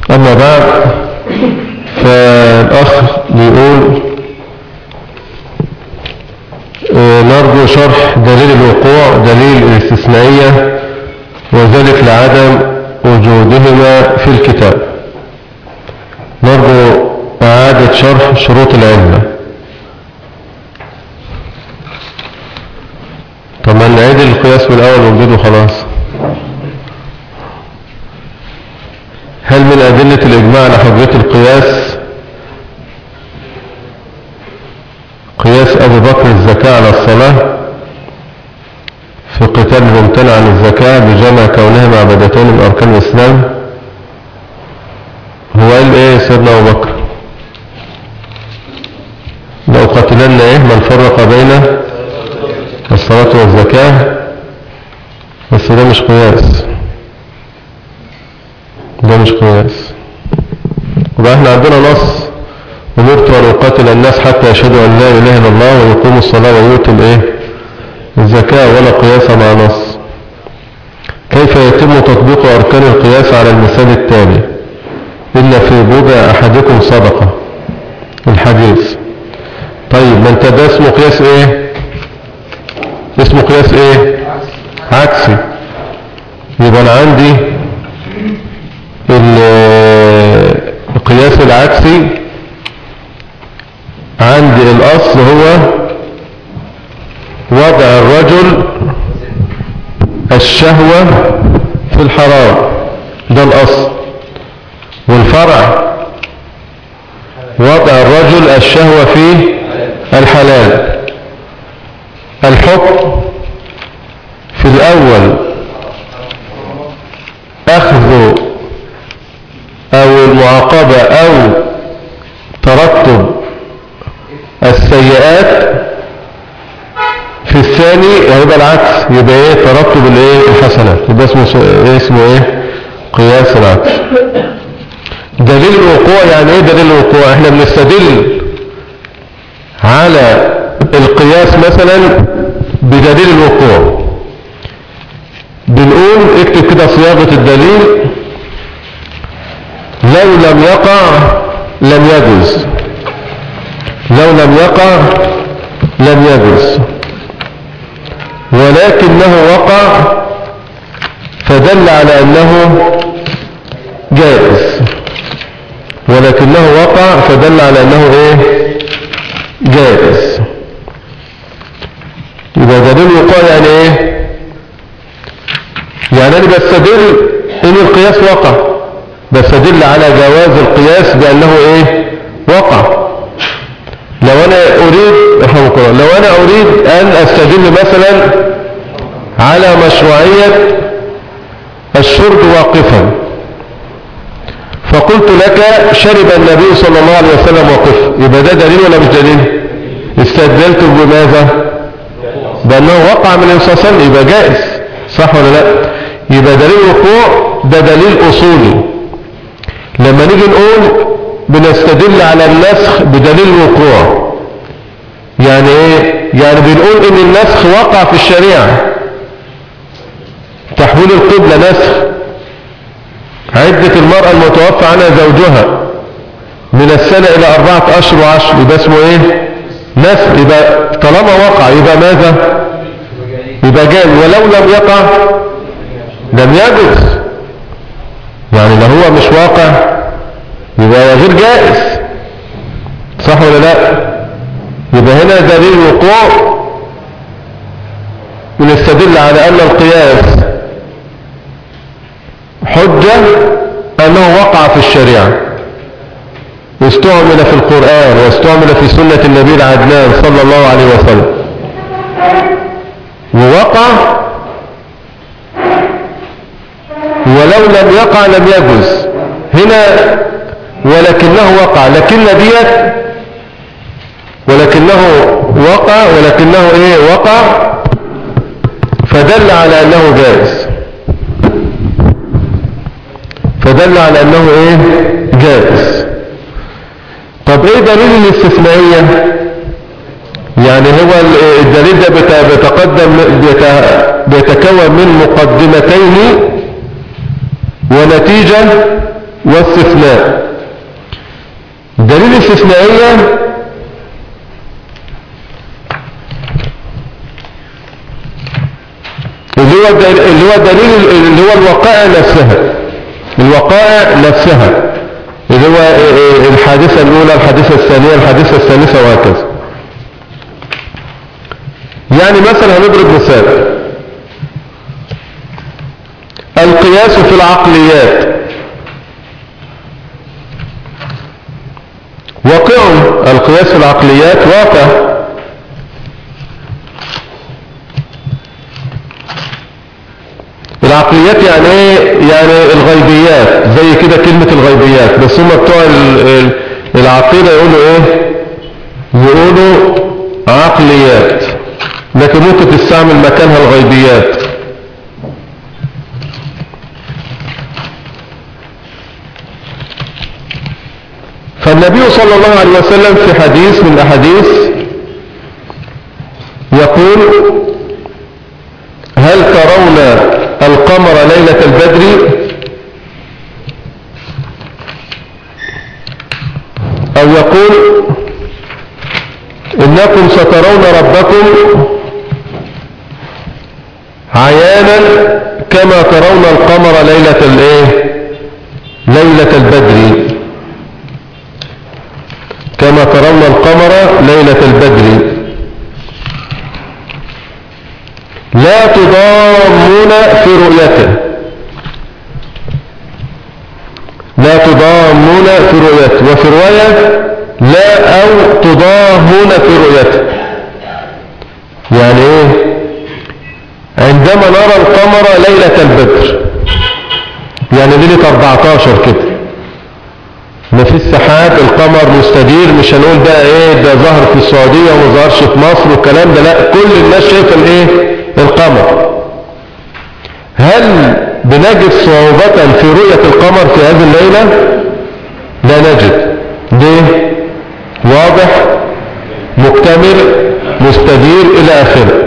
أما بعد فالأخ بيقول آه، نرجو شرح دليل الوقوع دليل الاستثنائية وذلك لعدم وجودهما في الكتاب نرجو إعادة شرح شروط العلة طب ما نعيد القياس من الأول ونجده خلاص هل من أدلة الإجماع لحجية القياس قياس أبو بكر الزكاة على الصلاة في قتال الممتنع عن الزكاة بجمع كونها معبدتين من أركان الإسلام هو قال إيه سيدنا أبو بكر لو قتلنا إيه من فرق بين الصلاة والزكاة بس ده مش قياس ده مش قياس وبقى احنا عندنا نص أمرت أن أقاتل الناس حتى يشهدوا أن لا إله إلا الله ويقوموا الصلاة ويؤتوا الإيه الزكاة ولا قياس مع نص كيف يتم تطبيق أركان القياس على المثال التالي إن في بضع أحدكم صدقة الحديث طيب ما انت ده اسمه قياس ايه اسمه قياس ايه عكسي يبقى انا عندي ال- القياس العكسي عندي الاصل هو وضع الرجل الشهوة في الحرام ده الاصل والفرع وضع الرجل الشهوة في الحلال الحكم في الأول أخذ أو المعاقبة أو ترتب السيئات في الثاني هيبقى العكس يبقى ايه ترتب الايه الحسنات يبقى اسمه س- اسمه ايه قياس العكس دليل الوقوع يعني ايه دليل الوقوع احنا بنستدل على القياس مثلا بدليل الوقوع بنقول اكتب كده صياغة الدليل لو لم يقع لم يجوز لو لم يقع لم يجوز ولكنه وقع فدل على انه جائز ولكنه وقع فدل على انه ايه جائز يبقى دليل الوقوع يعني ايه يعني انا بستدل ان القياس وقع بستدل على جواز القياس بانه ايه وقع لو انا اريد رحمك الله لو انا اريد ان استدل مثلا على مشروعية الشرب واقفا فقلت لك شرب النبي صلى الله عليه وسلم واقفا يبقى ده دليل ولا مش دليل استدلت بماذا بأنه وقع من النبي صلى الله عليه وسلم يبقى جائز صح ولا لا يبقى دليل الوقوع ده دليل أصولي لما نيجي نقول بنستدل على النسخ بدليل الوقوع يعني ايه يعني بنقول ان النسخ وقع في الشريعة تحويل القبلة نسخ عدة المرأة المتوفى عنها زوجها من السنة الى اربعة اشهر وعشر يبقى اسمه ايه نسخ يبقى طالما وقع يبقى ماذا يبقى جاز ولو لم يقع لم يجوز يعني لو هو مش واقع يبقى غير جائز صح ولا لا يبقى هنا دليل وقوع بنستدل على ان القياس حجة انه وقع في الشريعة واستعمل في القرآن واستعمل في سنة النبي العدنان صلى الله عليه وسلم ووقع ولو لم يقع لم يجوز هنا ولكنه وقع لكن ديت ولكنه وقع ولكنه ايه وقع فدل على انه جائز فدل على انه ايه جائز طب ايه دليل الاستثنائية يعني هو الدليل ده بت- بيتقدم بيت- بيتكون من مقدمتين ونتيجة واستثناء دليل الاستثنائية اللي هو اللي هو دليل اللي هو الوقائع نفسها الوقائع نفسها اللي هو الحادثة الأولى الحادثة الثانية الحادثة الثالثة وهكذا يعني مثلا هنضرب مثال القياس في العقليات واقع القياس في العقليات واقع العقليات يعني ايه يعني الغيبيات زي كده كلمة الغيبيات بس هم بتوع العقيدة يقولوا ايه يقولوا عقليات لكن ممكن تستعمل مكانها الغيبيات فالنبي صلى الله عليه وسلم في حديث من الأحاديث يقول هل ترون القمر ليلة البدر أو يقول إنكم سترون ربكم عيانا كما ترون القمر ليلة الايه ليلة البدر كما ترون القمر ليلة البدر لا تضامون في رؤيته لا تضامون في رؤيته وفي رواية لا أو تضاهون في رؤيته يعني ايه عندما نرى القمر ليلة البدر يعني ليلة 14 كده ما في السحاب القمر مستدير مش هنقول بقى ايه ده ظهر في السعودية وما ظهرش في مصر والكلام ده لا كل الناس شايفه الايه القمر هل بنجد صعوبة في رؤية القمر في هذه الليلة لا نجد ليه واضح مكتمل مستدير الى اخره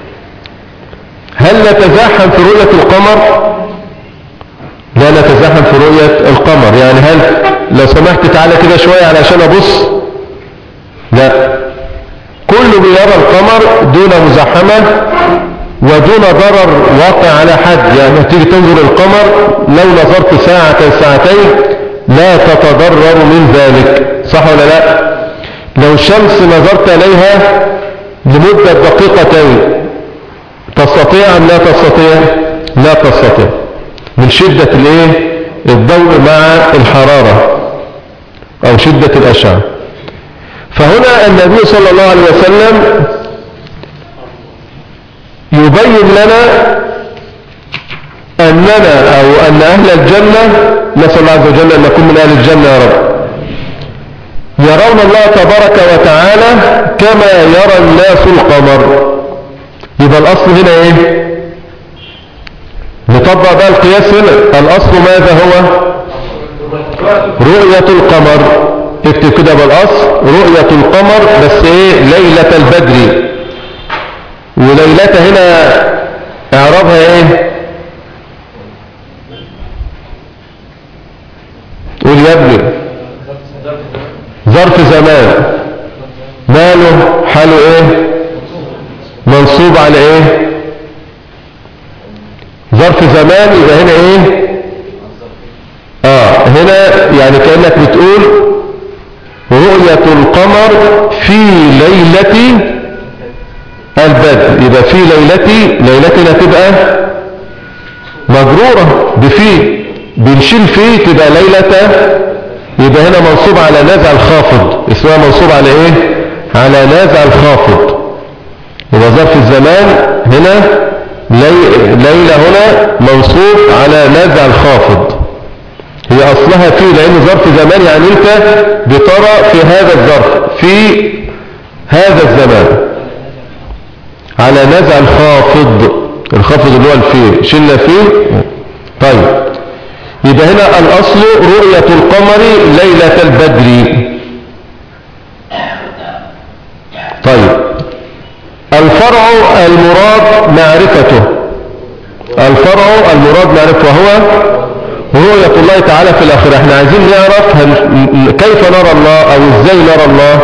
هل نتزاحم في رؤية القمر لا نتزاحم في رؤية القمر يعني هل لو سمحت تعالى كده شوية علشان ابص لا كل بيرى القمر دون مزاحمة ودون ضرر واقع على حد يعني تيجي تنظر القمر لو نظرت ساعة ساعتين لا تتضرر من ذلك صح ولا لا لو الشمس نظرت إليها لمدة دقيقتين تستطيع أم لا تستطيع لا تستطيع من شدة الايه الضوء مع الحرارة او شدة الاشعة فهنا النبي صلى الله عليه وسلم يبين لنا أننا أو أن أهل الجنة نسأل الله عز وجل أن نكون من أهل الجنة يا رب يرون الله تبارك وتعالى كما يرى الناس القمر يبقى الأصل هنا إيه نطبق بقى القياس هنا الأصل ماذا هو رؤية القمر اكتب كده بالأصل رؤية القمر بس ايه ليلة البدر وليلة هنا اعرابها ايه قول يا ابني ظرف زمان ماله حاله ايه منصوب على ايه ظرف زمان يبقى هنا ايه اه هنا يعني كأنك بتقول رؤية القمر في ليلة البدر يبقى في ليلتي ليلتنا تبقى مجرورة بفي بنشيل فيه تبقى ليلة يبقى هنا منصوب على نازع الخافض اسمها منصوب على ايه على نازع الخافض يبقى ظرف الزمان هنا لي... ليلة هنا منصوب على نزع الخافض هي أصلها في لأن ظرف زمان يعني أنت بترى في هذا الظرف في هذا الزمان على نزع الخافض الخافض اللي هو الفيل شلنا فيه طيب يبقى هنا الأصل رؤية القمر ليلة البدر طيب الفرع المراد معرفته الفرع المراد معرفته وهو رؤية الله تعالى في الآخرة احنا عايزين نعرف هل كيف نرى الله او ازاي نرى الله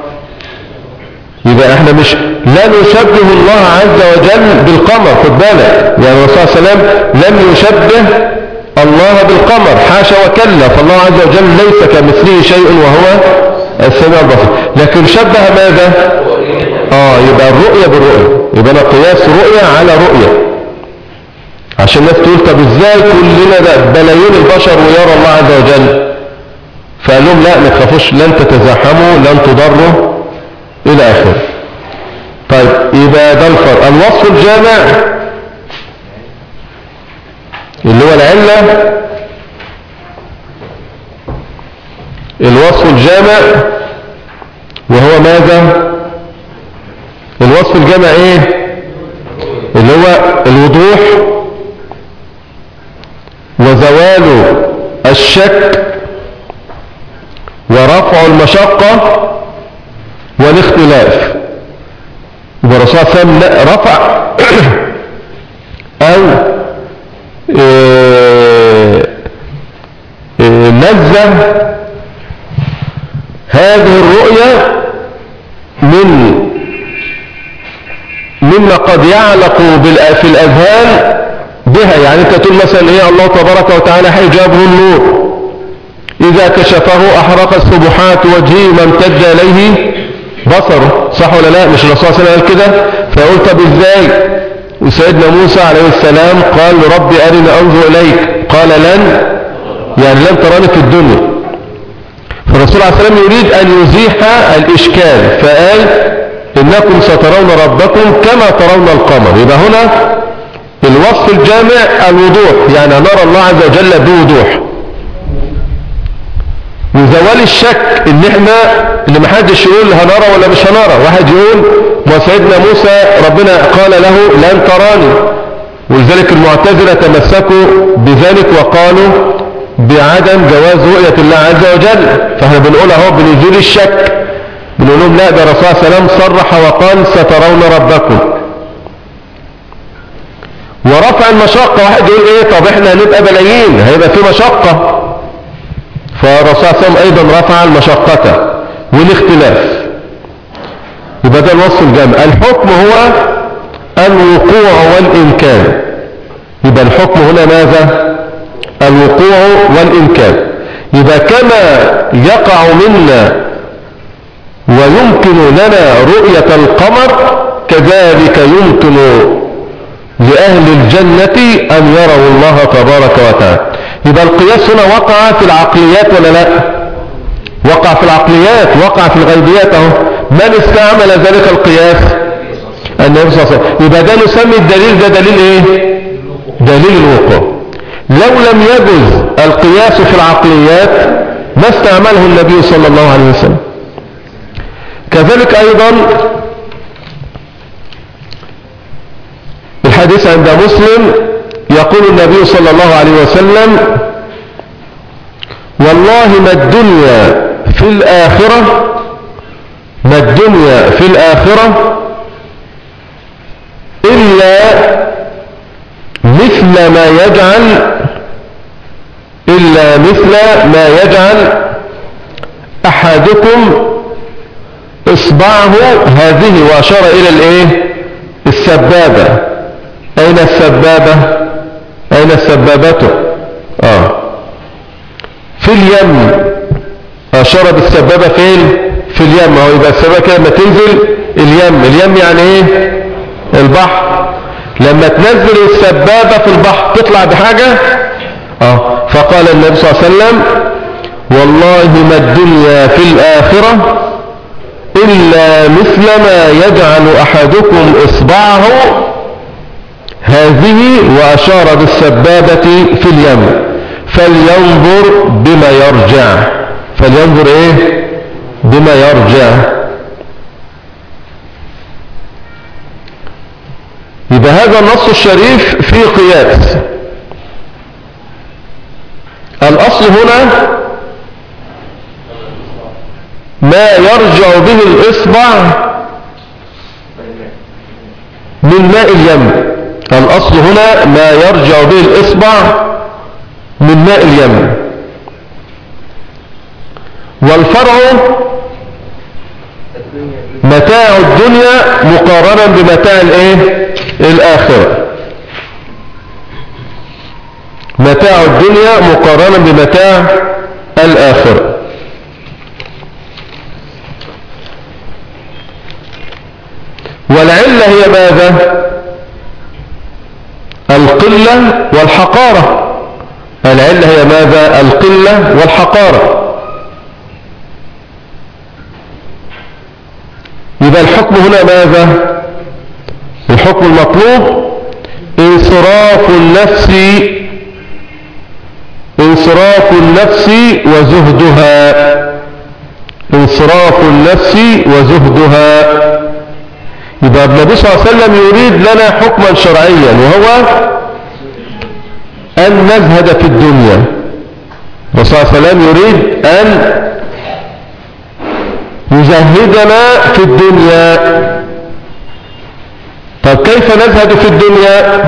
يبقى احنا مش لا نشبه الله عز وجل بالقمر خد بالك يعني الرسول صلى الله عليه وسلم لم يشبه الله بالقمر حاشا وكلا فالله عز وجل ليس كمثله شيء وهو السميع البصير لكن شبه ماذا اه يبقى الرؤية بالرؤية يبقى انا قياس رؤية على رؤية عشان الناس تقول طب ازاي كلنا ده بلايين البشر ويرى الله عز وجل فقال لهم لا ما تخافوش لن تتزاحموا لن تضروا الى اخره طيب يبقى ده الفرق الوصف الجامع اللي هو العلة الوصف الجامع وهو ماذا الوصف الجامع ايه اللي هو الوضوح وزوال الشك ورفع المشقة والاختلاف والرسول صلى الله عليه وسلم رفع او آه، آه، نزه هذه الرؤية من مما قد يعلق في الأذهان بها يعني انت تقول مثلا ايه الله تبارك وتعالى حجابه النور اذا كشفه احرق السبحات وجهه ما امتد اليه بصره صح ولا لا مش الرسول صلى الله عليه وسلم قال كده فقلت طب ازاي وسيدنا موسى عليه السلام قال رب ارنا انظر اليك قال لن يعني لن تراني في الدنيا فالرسول عليه السلام يريد ان يزيح الاشكال فقال انكم سترون ربكم كما ترون القمر يبقى هنا الوصف الجامع الوضوح يعني نرى الله عز وجل بوضوح وزوال الشك ان احنا اللي محدش يقول هنرى ولا مش هنرى واحد يقول ما سيدنا موسى ربنا قال له لن تراني ولذلك المعتزلة تمسكوا بذلك وقالوا بعدم جواز رؤية الله عز وجل فاحنا بنقول اهو بنزول الشك بنقول لهم لا ده الرسول صلى الله عليه وسلم صرح وقال سترون ربكم ورفع المشقة واحد يقول ايه طب احنا هنبقى بلايين هيبقى في مشقة فالرسول صلى الله عليه وسلم ايضا رفع المشقة والاختلاف يبقى ده الوصف الجامع الحكم هو الوقوع والإمكان يبقى الحكم هنا ماذا الوقوع والإمكان يبقى كما يقع منا ويمكن لنا رؤية القمر كذلك يمكن لأهل الجنة أن يروا الله تبارك وتعالى يبقى القياس هنا وقع في العقليات ولا لا وقع في العقليات وقع في الغيبيات اهو من استعمل ذلك القياس النبي صلى الله عليه وسلم يبقى ده نسمي الدليل ده دليل ايه دليل الوقوع لو لم يجز القياس في العقليات ما استعمله النبي صلى الله عليه وسلم كذلك ايضا الحديث عند مسلم يقول النبي صلى الله عليه وسلم والله ما الدنيا في الآخرة ما الدنيا في الآخرة إلا مثل ما يجعل إلا مثل ما يجعل أحدكم إصبعه هذه وأشار إلى الإيه السبابة أين السبابة أين السبابة آه في اليم أشار بالسبابة فين في اليم هو يبقى السبابة كده لما تنزل اليم اليم يعني ايه البحر لما تنزل السبابة في البحر تطلع بحاجة اه فقال النبي صلى الله عليه وسلم والله ما الدنيا في الآخرة إلا مثل ما يجعل أحدكم إصبعه هذه وأشار بالسبابة في اليم فلينظر بما يرجع فلينظر ايه بما يرجع يبقى هذا النص الشريف فيه قياس الأصل هنا ما يرجع به الإصبع من ماء اليم الأصل هنا ما يرجع به الإصبع من ماء اليمن والفرع متاع الدنيا مقارنة بمتاع الايه الاخرة متاع الدنيا مقارنة بمتاع الاخرة والعلة هي ماذا القلة والحقارة العلة هي ماذا القلة والحقارة يبقى الحكم هنا ماذا الحكم المطلوب انصراف النفس انصراف النفس وزهدها انصراف النفس وزهدها يبقى النبي صلى الله عليه وسلم يريد لنا حكما شرعيا وهو أن نزهد في الدنيا الرسول صلى الله عليه وسلم يريد أن يزهدنا في الدنيا طب كيف نزهد في الدنيا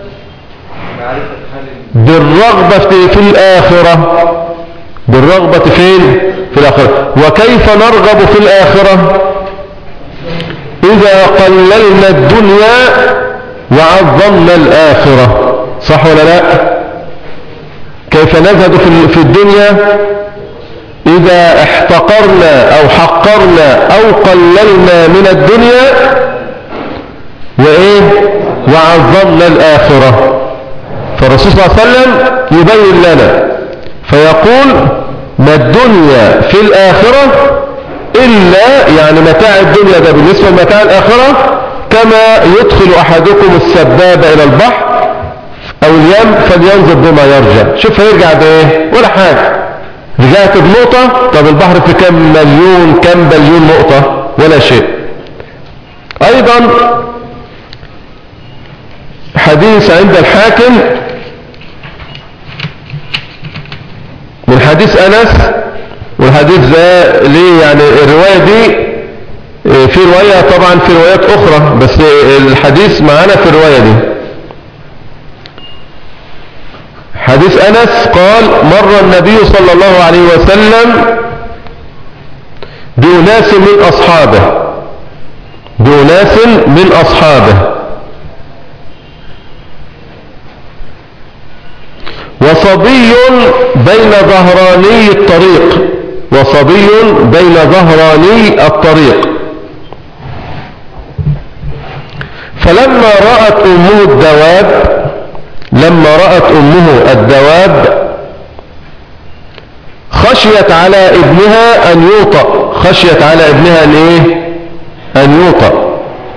بالرغبة في الآخرة بالرغبة فين في الآخرة وكيف نرغب في الآخرة إذا قللنا الدنيا وعظمنا الآخرة صح ولا لا كيف نزهد في الدنيا إذا احتقرنا أو حقرنا أو قللنا من الدنيا وإيه وعظمنا الآخرة فالرسول صلى الله عليه وسلم يبين لنا فيقول ما الدنيا في الآخرة إلا يعني متاع الدنيا ده بالنسبة لمتاع الآخرة كما يدخل أحدكم السبابة إلى البحر أو اليم فلينظر بما يرجع شوف هيرجع بإيه ولا حاجة رجعت بنقطة طب البحر في كم مليون كم بليون نقطة ولا شيء أيضا حديث عند الحاكم من حديث أنس والحديث ده ليه يعني الرواية دي في رواية طبعا في روايات أخرى بس الحديث معانا في الرواية دي حديث أنس قال مر النبي صلى الله عليه وسلم بأناس من أصحابه بأناس من أصحابه وصبي بين ظهراني الطريق وصبي بين ظهراني الطريق فلما رأت أمه الدواب لما رأت أمه الدواب خشيت على ابنها أن يوطأ خشيت على ابنها أن إيه أن يوطأ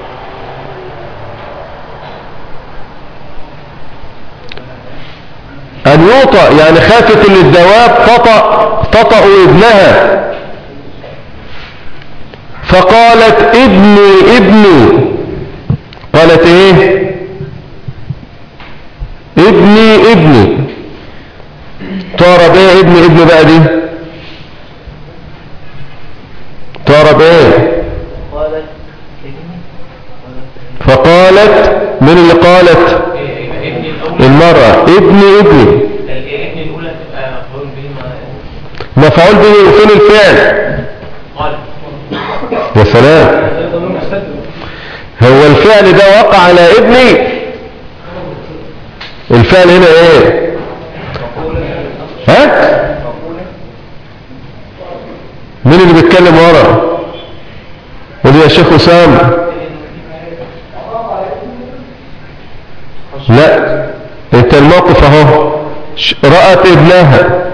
أن يوطأ يعني خافت أن الدواب تطأ تطأ ابنها فقالت ابني ابني قالت ايه ابني ابني تعرب ايه ابني ابني بقى دي تعرب ايه فقالت من اللي قالت المرأة ابني ابني مفعول به وفين الفعل يا سلام هو الفعل ده وقع على ابني الفعل هنا ايه ها مين اللي بيتكلم ورا ودي يا شيخ اسام لا انت الموقف اهو رأت ابنها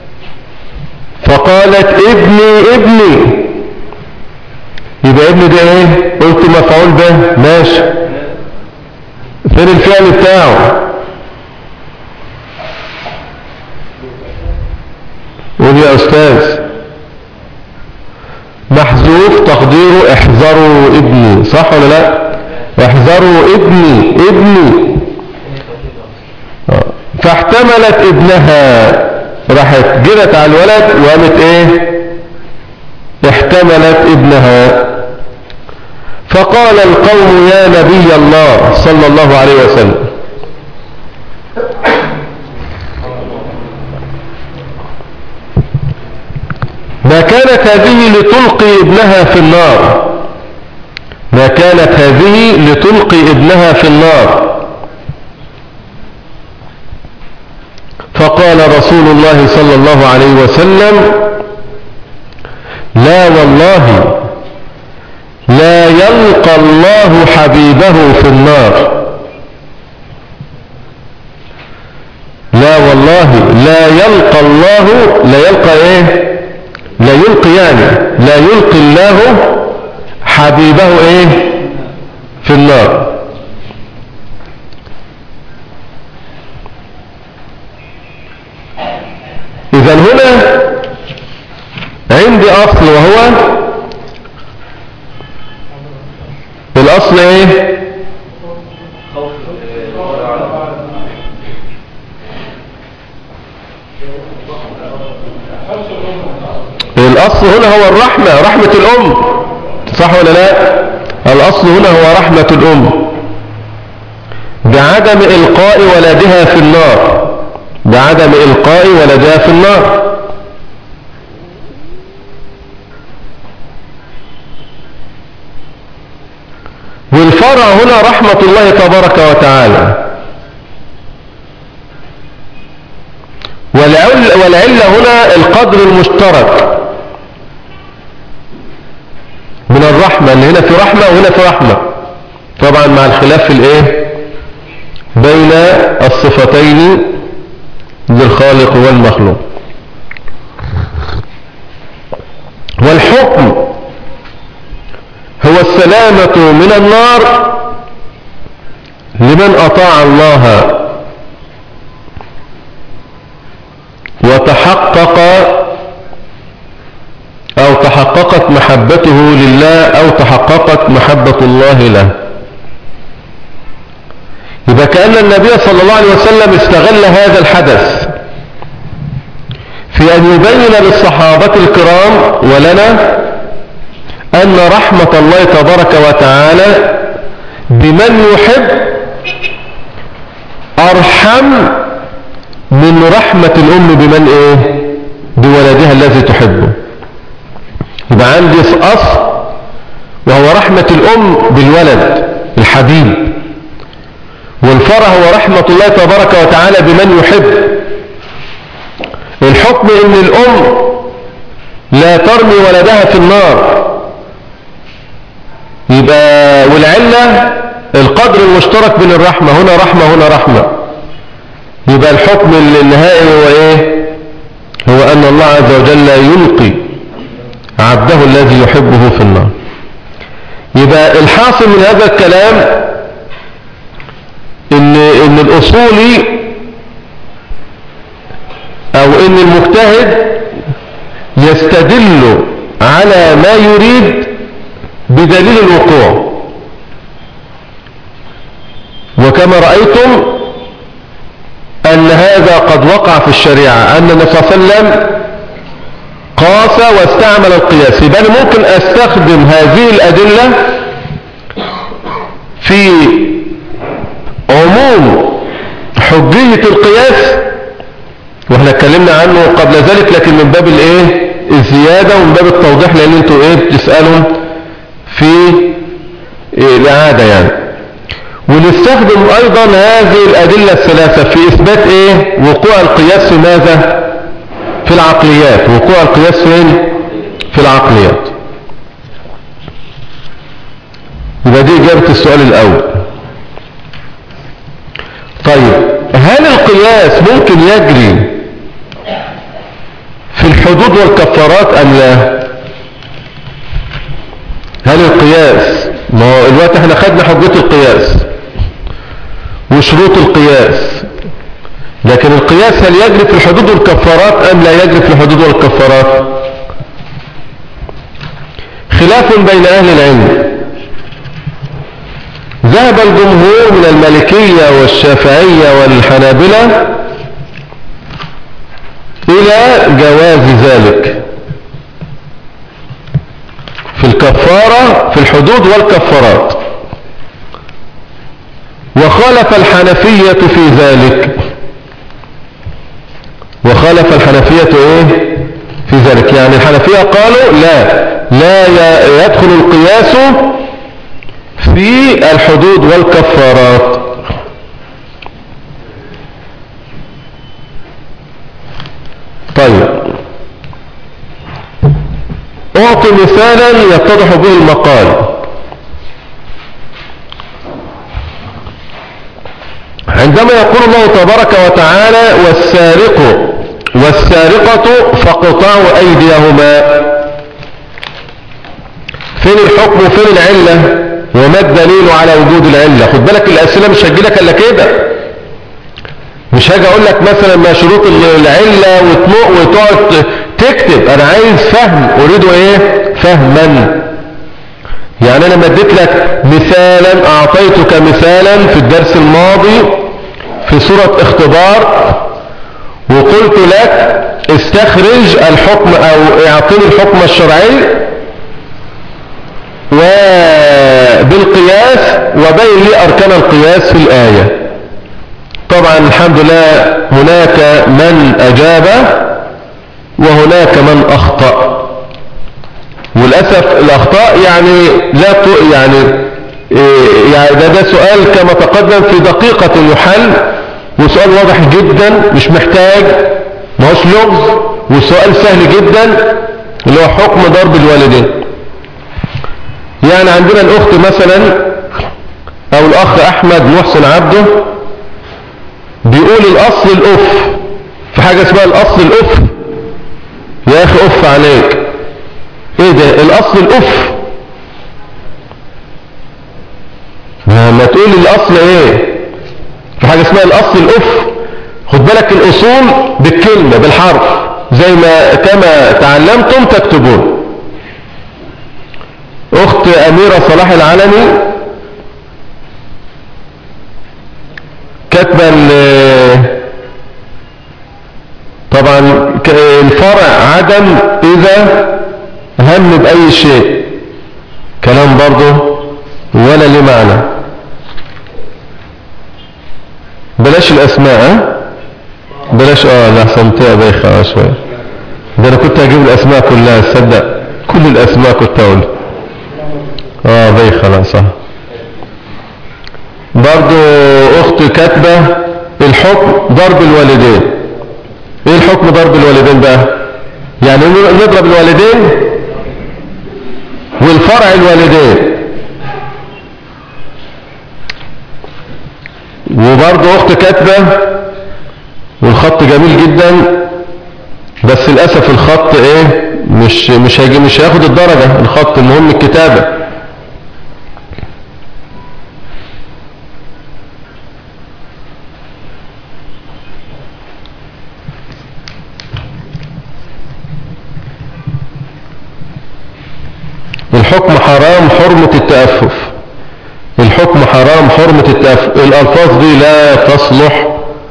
فقالت ابني ابني يبقى ابني ده ايه قلت مفعول به ماشي فين الفعل بتاعه قول يا استاذ محذوف تقديره احذروا ابني صح ولا لا احذروا ابني ابني فاحتملت ابنها راحت جرت على الولد وقامت ايه احتملت ابنها فقال القوم يا نبي الله صلى الله عليه وسلم كانت هذه لتلقي ابنها في النار ما كانت هذه لتلقي ابنها في النار فقال رسول الله صلى الله عليه وسلم لا والله لا يلقى الله حبيبه في النار لا والله لا يلقى الله لا يلقى ايه لا يلقي يعني لا يلقي الله حبيبه ايه في النار اذا هنا عندي اصل وهو الاصل ايه الاصل هنا هو الرحمة رحمة الام صح ولا لا الاصل هنا هو رحمة الام بعدم القاء ولدها في النار بعدم القاء ولدها في النار والفرع هنا رحمة الله تبارك وتعالى والعلة, والعلة هنا القدر المشترك من الرحمة اللي هنا في رحمة وهنا في رحمة طبعا مع الخلاف في الايه بين الصفتين للخالق والمخلوق والحكم هو السلامة من النار لمن أطاع الله وتحقق أو تحققت محبته لله أو تحققت محبة الله له إذا كأن النبي صلى الله عليه وسلم استغل هذا الحدث في أن يبين للصحابة الكرام ولنا أن رحمة الله تبارك وتعالى بمن يحب أرحم من رحمة الأم بمن إيه بولدها الذي تحبه يبقى عندي أصل وهو رحمة الأم بالولد الحبيب والفرع هو رحمة الله تبارك وتعالى بمن يحب الحكم ان الام لا ترمي ولدها في النار يبقى والعلة القدر المشترك بين الرحمة هنا رحمة هنا رحمة يبقى الحكم النهائي هو ايه هو ان الله عز وجل يلقي عبده الذي يحبه في النار يبقى الحاصل من هذا الكلام ان, إن الاصولي او ان المجتهد يستدل على ما يريد بدليل الوقوع وكما رأيتم أن هذا قد وقع في الشريعة أن النبي صلى الله عليه وسلم قاس واستعمل القياس يبقى أنا ممكن أستخدم هذه الأدلة في عموم حجية القياس واحنا اتكلمنا عنه قبل ذلك لكن من باب الايه الزيادة ومن باب التوضيح لان انتوا ايه بتسألوا في الإعادة يعني ونستخدم أيضا هذه الأدلة الثلاثة في إثبات إيه وقوع القياس في ماذا في العقليات وقوع القياس فين في العقليات يبقى دي إجابة السؤال الأول طيب هل القياس ممكن يجري في الحدود والكفارات أم لا هل القياس ما هو الوقت احنا خدنا حجة القياس وشروط القياس لكن القياس هل يجري في الحدود والكفارات ام لا يجري في الحدود والكفارات خلاف بين اهل العلم ذهب الجمهور من المالكية والشافعية والحنابلة الى جواز ذلك في الكفارة في الحدود والكفارات وخالف الحنفية في ذلك وخالف الحنفية ايه في ذلك يعني الحنفية قالوا لا لا يدخل القياس في الحدود والكفارات طيب أعطي مثالا يتضح به المقال عندما يقول الله تبارك وتعالى والسارق والسارقة فاقطعوا أيديهما فين الحكم وفين العلة وما الدليل على وجود العلة خد بالك الأسئلة مش هجيلك إلا كده مش هاجي أقول لك مثلا ما شروط العلة وتنق وتقعد تكتب أنا عايز فهم أريد إيه فهما يعني أنا مديت لك مثالا أعطيتك مثالا في الدرس الماضي في سورة اختبار وقلت لك استخرج الحكم او اعطني الحكم الشرعي وبالقياس وبين لي اركان القياس في الآية طبعا الحمد لله هناك من اجاب وهناك من اخطأ وللأسف الاخطاء يعني لا يعني إيه، يعني ده, ده سؤال كما تقدم في دقيقة يحل وسؤال واضح جدا مش محتاج ما هوش لغز وسؤال سهل جدا اللي هو حكم ضرب الوالدين يعني عندنا الاخت مثلا او الاخ احمد محسن عبده بيقول الاصل الاف في حاجة اسمها الاصل الاف يا اخي اف عليك ايه ده الاصل الاف ما تقول الاصل ايه في حاجة اسمها الأصل الأف خد بالك الأصول بالكلمة بالحرف زي ما كما تعلمتم تكتبون أخت أميرة صلاح العلمي كاتبة طبعا الفرع عدم إذا هم بأي شيء كلام برضه ولا ليه معنى بلاش الاسماء ها بلاش اه لا سمتها بايخة شوية ده انا كنت اجيب الاسماء كلها تصدق كل الاسماء كنت اقول اه بايخة لا صح برضو اخت كاتبة الحكم ضرب الوالدين ايه الحكم ضرب الوالدين بقى يعني نضرب الوالدين والفرع الوالدين وبرضه اخت كاتبة والخط جميل جدا بس للأسف الخط ايه مش مش هيجي مش هياخد الدرجة الخط المهم الكتابة الحكم حرام حرمة التأفف الحكم حرام حرمة التأف... الألفاظ دي لا تصلح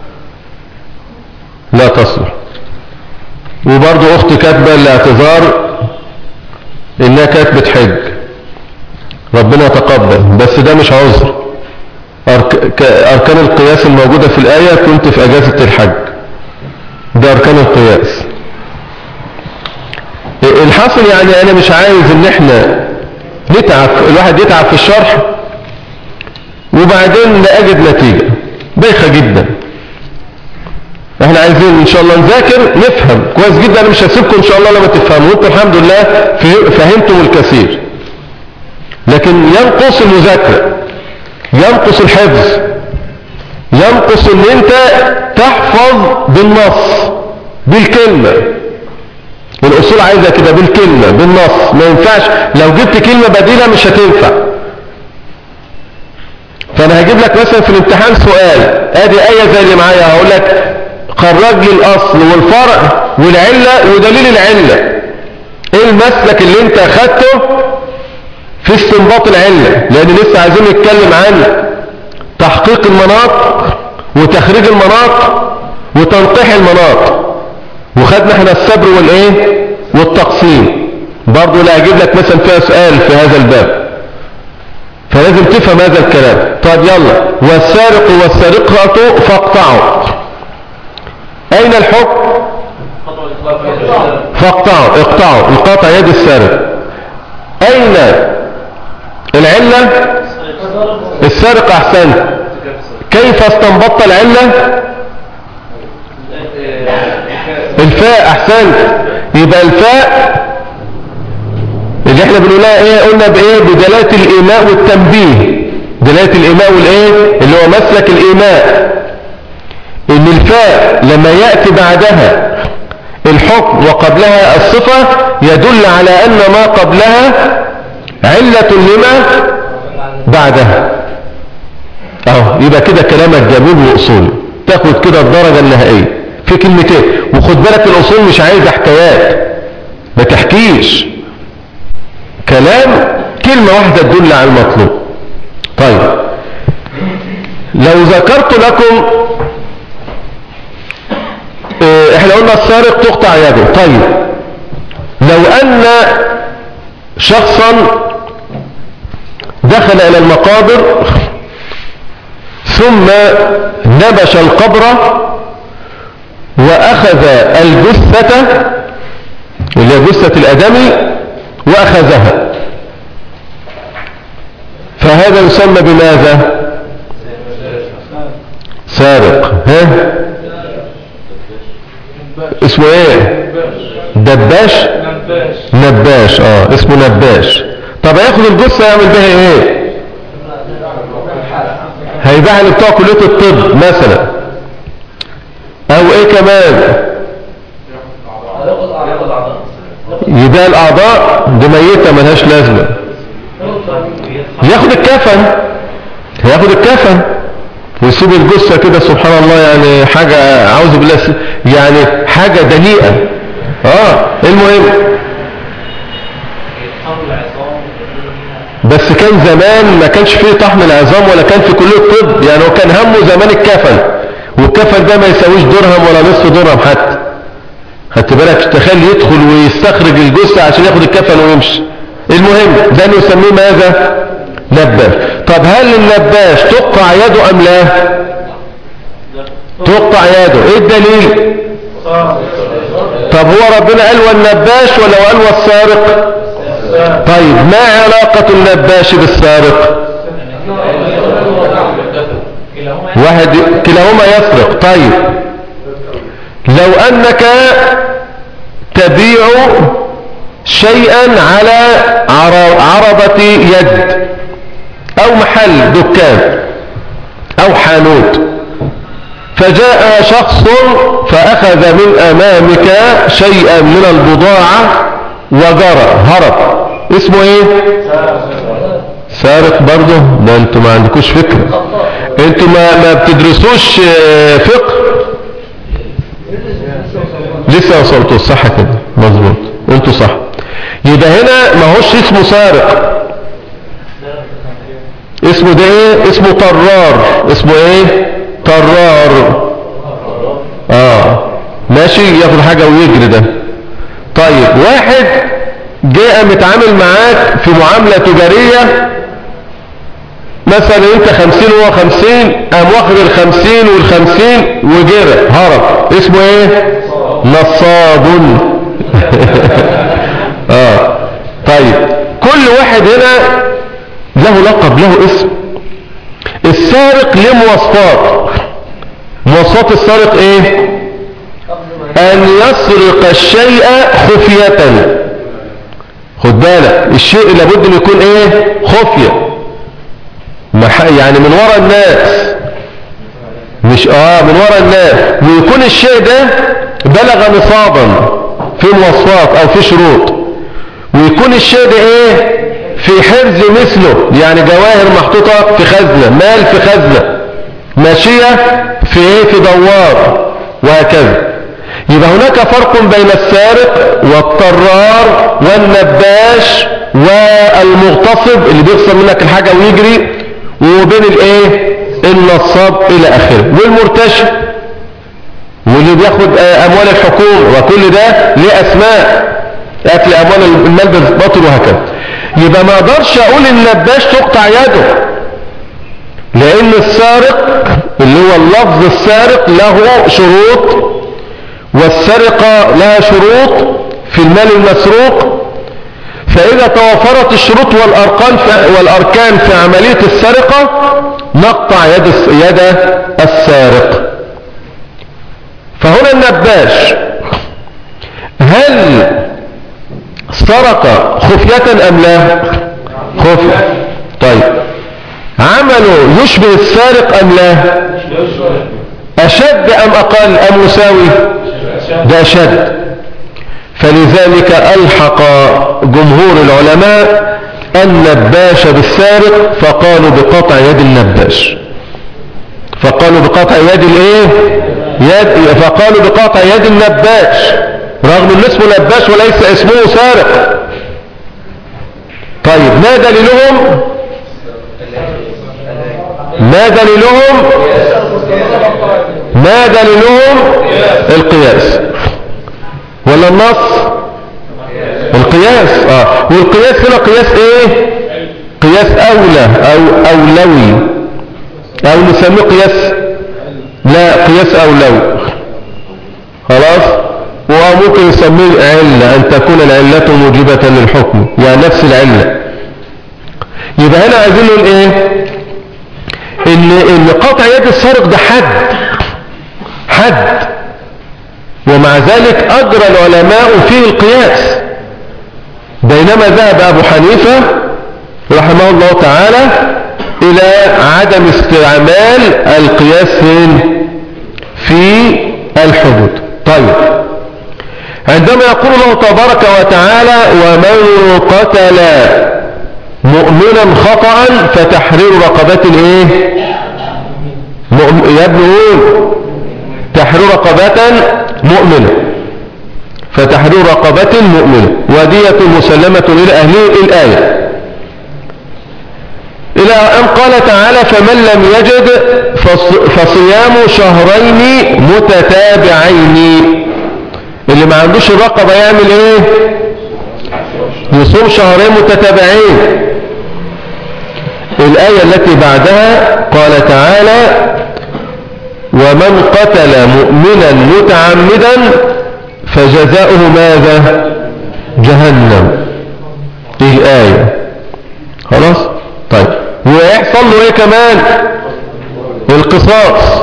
لا تصلح وبرضو أختي كاتبة الاعتذار إنها كانت بتحج ربنا يتقبل بس ده مش عذر أرك... أركان القياس الموجودة في الآية كنت في أجازة الحج ده أركان القياس الحاصل يعني أنا مش عايز إن احنا نتعب الواحد يتعب في الشرح وبعدين لا أجد نتيجة بايخة جدا احنا عايزين ان شاء الله نذاكر نفهم كويس جدا انا مش هسيبكم ان شاء الله لما تفهموا وانتم الحمد لله فهمتم الكثير لكن ينقص المذاكرة ينقص الحفظ ينقص ان انت تحفظ بالنص بالكلمة الاصول عايزة كده بالكلمة بالنص ما ينفعش لو جبت كلمة بديلة مش هتنفع فانا هجيب لك مثلا في الامتحان سؤال ادي ايه زي اللي معايا هقول لك خرج لي الاصل والفرع والعلة ودليل العلة ايه المسلك اللي انت اخدته في استنباط العلة لان لسه عايزين نتكلم عن تحقيق المناط وتخريج المناط وتنقيح المناط وخدنا احنا الصبر والايه والتقسيم برضه لا اجيب لك مثلا فيها سؤال في هذا الباب فلازم تفهم هذا الكلام طيب يلا والسارق والسارقة فاقطعوا أين الحكم فاقطعوا اقطعوا القطع يد السارق اين العلة السارق احسن كيف استنبطت العلة الفاء احسنت يبقى الفاء اللي احنا بنقولها ايه قلنا بايه بدلالة الايماء والتنبيه دلالة الايماء والايه اللي هو مسلك الايماء ان الفاء لما يأتي بعدها الحكم وقبلها الصفة يدل على ان ما قبلها علة لما بعدها اهو يبقى كده كلامك جميل واصولي تاخد كده الدرجة النهائية في كلمتين وخد بالك الاصول مش عايز حكايات ما تحكيش كلام كلمة واحدة تدل على المطلوب طيب لو ذكرت لكم اه احنا قلنا السارق تقطع يده طيب لو ان شخصا دخل الى المقابر ثم نبش القبر واخذ الجثة اللي هي جثة الادمي واخذها فهذا يسمى بماذا سارق ها اسمه ايه دباش نباش اه اسمه نباش طب هياخد الجثة يعمل بها ايه هيبيعها اللي بتوع كلية الطب مثلا او ايه كمان يبيع الاعضاء دي ميتة ملهاش لازمة ياخد الكفن هياخد الكفن ويسيب الجثة كده سبحان الله يعني حاجة عاوز بالله يعني حاجة دنيئة اه المهم بس كان زمان ما كانش فيه طحن العظام ولا كان في كلية الطب يعني هو كان همه زمان الكفن والكفن ده ما يساويش درهم ولا نصف درهم حتى خدت بالك تخيل يدخل ويستخرج الجثة عشان ياخد الكفن ويمشي المهم ده نسميه ماذا نباش طب هل النباش تقطع يده ام لا تقطع يده ايه الدليل طب هو ربنا قال والنباش ولا قال والسارق طيب ما علاقة النباش بالسارق واحد كلاهما يسرق طيب لو انك تبيع شيئا على عرضة يد او محل دكان او حانوت فجاء شخص فاخذ من امامك شيئا من البضاعة وجرى هرب اسمه ايه سارق برضه ده انتوا ما عندكوش فكرة انتوا ما, ما بتدرسوش فقه لسه وصلتوا صح كده مظبوط انتوا صح يبقى هنا ما هوش اسمه سارق اسمه ده ايه اسمه طرار اسمه ايه طرار اه ماشي ياخد حاجة ويجري ده طيب واحد جاء متعامل معاك في معاملة تجارية مثلا انت خمسين وهو خمسين قام واخد الخمسين والخمسين وجرى هرب اسمه ايه نصاب اه طيب كل واحد هنا له لقب له اسم السارق له مواصفات مواصفات السارق ايه ان يسرق الشيء خفية خد بالك الشيء لابد ان يكون ايه خفية يعني من وراء الناس مش اه من وراء الناس ويكون الشيء ده بلغ نصابا في مواصفات او في شروط ويكون الشيء ده ايه في حرز مثله يعني جواهر محطوطة في خزنة مال في خزنة ماشية في ايه في دوار وهكذا يبقى هناك فرق بين السارق والطرار والنباش والمغتصب اللي بيغصب منك الحاجة ويجري وبين الايه النصاب الى اخره والمرتشي واللي بياخد اموال الحكومة وكل ده ليه اسماء اكل اموال المال بالباطل وهكذا يبقى ما اقدرش اقول النباش تقطع يده لان السارق اللي هو اللفظ السارق له شروط والسرقة لها شروط في المال المسروق فإذا توفرت الشروط والأركان في, والأركان في عملية السرقة نقطع يد, يد السارق فهنا النباش هل سرق خفية أم لا خفية طيب عمله يشبه السارق أم لا أشد أم أقل أم مساوي ده أشد فلذلك ألحق جمهور العلماء النباش بالسارق فقالوا بقطع يد النباش فقالوا بقطع يد الايه يد فقالوا بقطع يد النباش رغم ان اسمه نباش وليس اسمه سارق طيب ما دليلهم ما دليلهم ما دليلهم القياس ولا النص القياس اه والقياس هنا قياس ايه قياس اولى او اولوي او نسميه قياس لا قياس اولوي خلاص وممكن نسميه علة ان تكون العلة موجبة للحكم يعني نفس العلة يبقى هنا عايزين نقول ايه ان ان قطع يد السارق ده حد حد ومع ذلك أجرى العلماء فيه القياس بينما ذهب أبو حنيفة رحمه الله تعالى إلى عدم استعمال القياس في الحدود طيب عندما يقول الله تبارك وتعالى ومن قتل مؤمنا خطأ فتحرير رقبة الايه يا ابن قول تحرير رقبة مؤمنة فتحرير رقبة مؤمنة ودية مسلمة إلى أهله الآية إلى أن قال تعالى فمن لم يجد فصيام شهرين متتابعين اللي ما عندوش الرقبة يعمل ايه يصوم شهرين متتابعين الآية التي بعدها قال تعالى ومن قتل مؤمنا متعمدا فجزاؤه ماذا جهنم ايه الآية خلاص طيب ويحصل له ايه كمان القصاص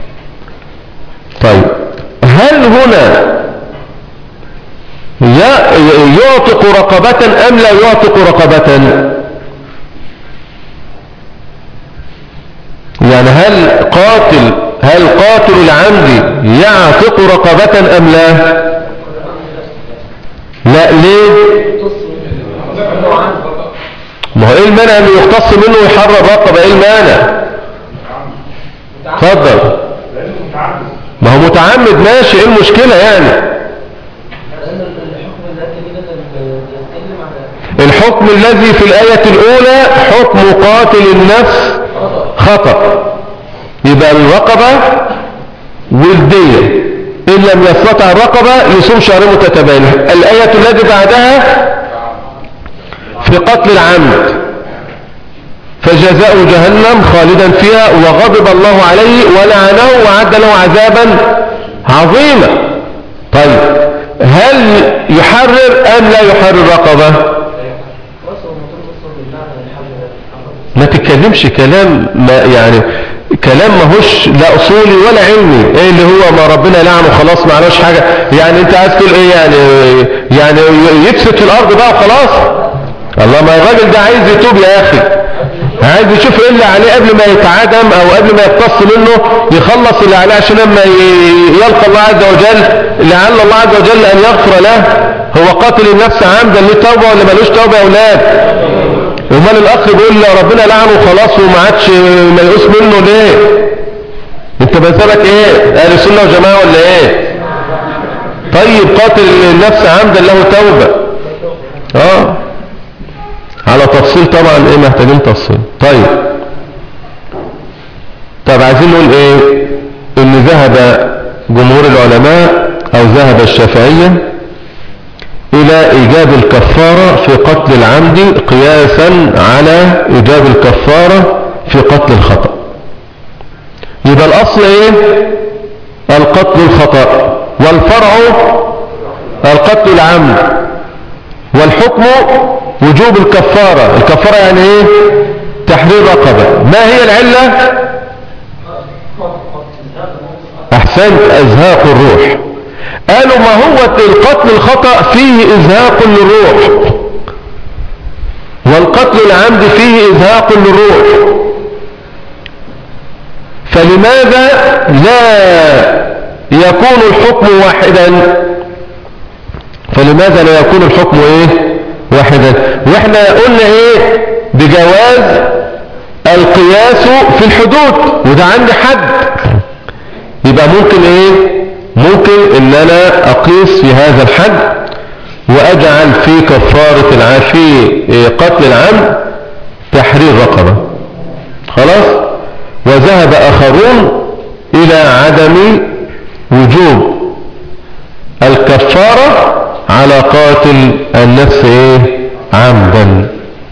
طيب هل هنا يعتق رقبة أم لا يعتق رقبة يعني هل قاتل هل قاتل العمد يعتق رقبة أم لا لا ليه ما هو ايه المانع انه يختص منه ويحرر رقبة ايه المانع اتفضل ما هو متعمد ماشي ايه المشكلة يعني الحكم الذي في الآية الأولى حكم قاتل النفس خطأ يبقى الرقبة والدية إن لم يستطع الرقبة يصوم شهرين متتابعين الآية التي بعدها في قتل العمد فجزاء جهنم خالدا فيها وغضب الله عليه ولعنه وعد له عذابا عظيما طيب هل يحرر أم لا يحرر رقبة ما تتكلمش كلام ما يعني كلام ماهوش لا اصولي ولا علمي ايه اللي هو ما ربنا لعنه خلاص ما عملوش حاجة يعني انت عايز تقول ايه يعني يعني يفسد في الارض بقى وخلاص الله ما الراجل ده عايز يتوب يا اخي عايز يشوف ايه اللي عليه قبل ما يتعدم او قبل ما يقتص منه يخلص اللي عليه عشان لما يلقى الله عز وجل لعل الله عز وجل ان يغفر له هو قاتل النفس عمدا ليه توبه ولا ملوش توبه يا اولاد ومال الاخ بيقول لا ربنا لعنه خلاص وما عادش ميؤوس منه ليه انت مذهبك ايه اهل السنه وجماعه ولا ايه طيب قاتل النفس عمدا له توبه اه على تفصيل طبعا ايه محتاجين تفصيل طيب طب عايزين نقول ايه ان ذهب جمهور العلماء او ذهب الشافعيه إلى إيجاب الكفارة في قتل العمد قياسا على إيجاب الكفارة في قتل الخطأ يبقى الأصل إيه القتل الخطأ والفرع القتل العمد والحكم وجوب الكفارة الكفارة يعني ايه تحرير رقبة ما هي العلة احسنت ازهاق الروح قالوا ما هو القتل الخطأ فيه ازهاق للروح والقتل العمد فيه ازهاق للروح فلماذا لا يكون الحكم واحدا فلماذا لا يكون الحكم ايه واحدا واحنا قلنا ايه بجواز القياس في الحدود وده عندي حد يبقى ممكن ايه ممكن ان انا اقيس في هذا الحد واجعل في كفارة العافي إيه قتل العم تحرير رقبة خلاص وذهب اخرون الى عدم وجوب الكفارة على قاتل النفس ايه عمدا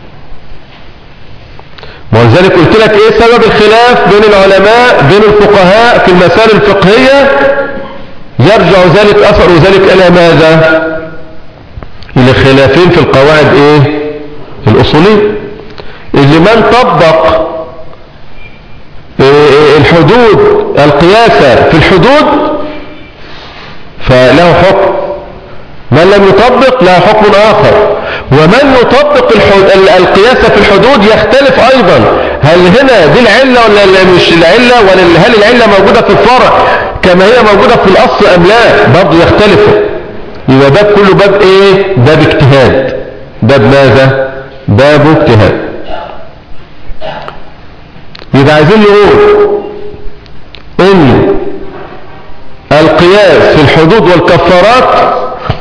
ولذلك قلت لك ايه سبب الخلاف بين العلماء بين الفقهاء في المسائل الفقهية يرجع ذلك اثر ذلك الى ماذا الى خلافين في القواعد ايه الاصولية اللي من طبق إيه الحدود القياسة في الحدود فله حكم من لم يطبق له حكم آخر ومن يطبق القياس في الحدود يختلف أيضا هل هنا دي العلة ولا مش العلة ولا هل العلة موجودة في الفرع كما هي موجودة في الأصل أم لا برضه يختلف يبقى باب كله باب ايه باب اجتهاد باب ماذا باب اجتهاد يبقى عايزين نقول ان القياس في الحدود والكفارات